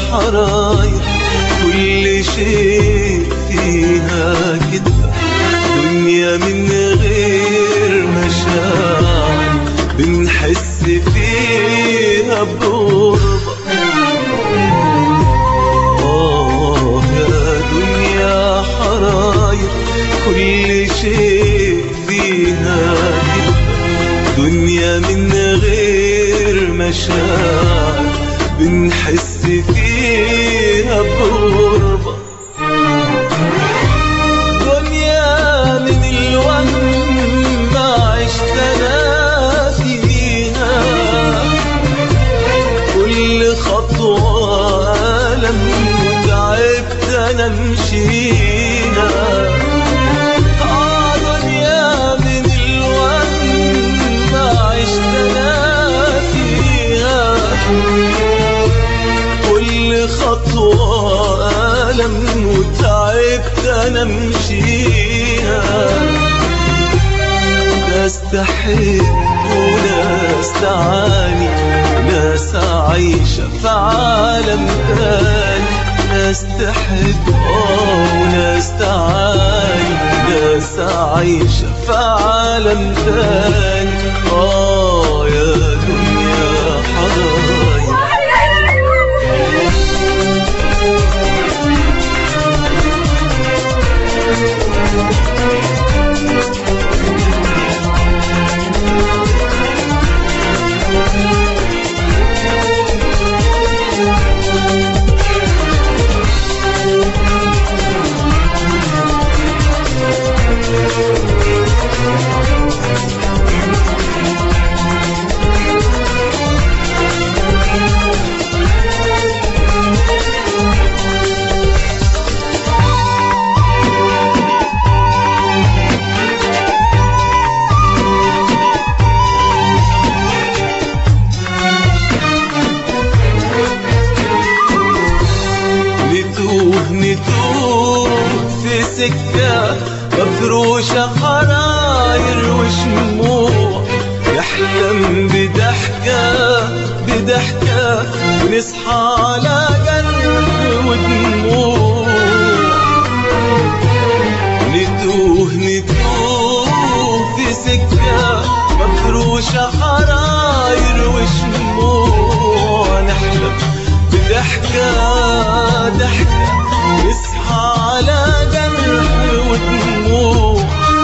حراير كل شيء فيها كدبة دنيا من غير مشاعر بنحس فيها بغربة آه يا دنيا حراير كل شيء فيها كدبة دنيا من غير مشاعر بنحس فيها بغربة دنيا من الوهم ما عشت انا فيها كل خطوة ألم وتعبت أنا مشينا آه دنيا من الوهم ما عشت أنا فيها كل خطوة ألم وتعبت أنا مشيها ناس تحب وناس تعاني ناس عايشة في عالم تاني ناس تحب اه وناس تعاني ناس عايشة في عالم تاني اه يا دنيا حرايا نتوه نتوه في سكة مفروشة خراير وشموع نحلم بضحكة بضحكة ونصحى على قلب ودموع نتوه نتوه في سكة مفروشة حراير وشموع نحلم بضحكة ضحكة نصحى على جرح ودموع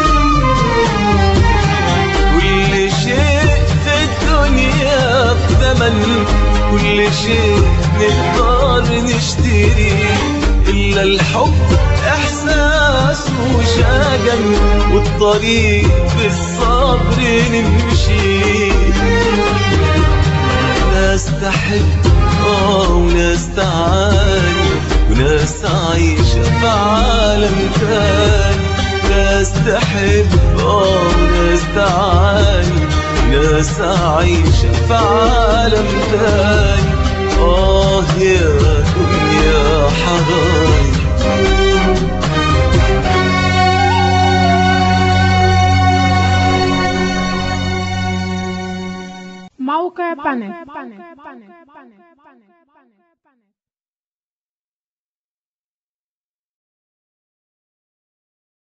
كل شيء في الدنيا بثمن كل شيء نقدر نشتريه إلا الحب إحساس وشجن والطريق بالصبر نمشي ناس تحب اه وناس تعاني وناس عايشة في عالم تاني ناس تحب اه وناس تعاني ناس عايشة في عالم تاني اه يا دنيا حراير موقع بانل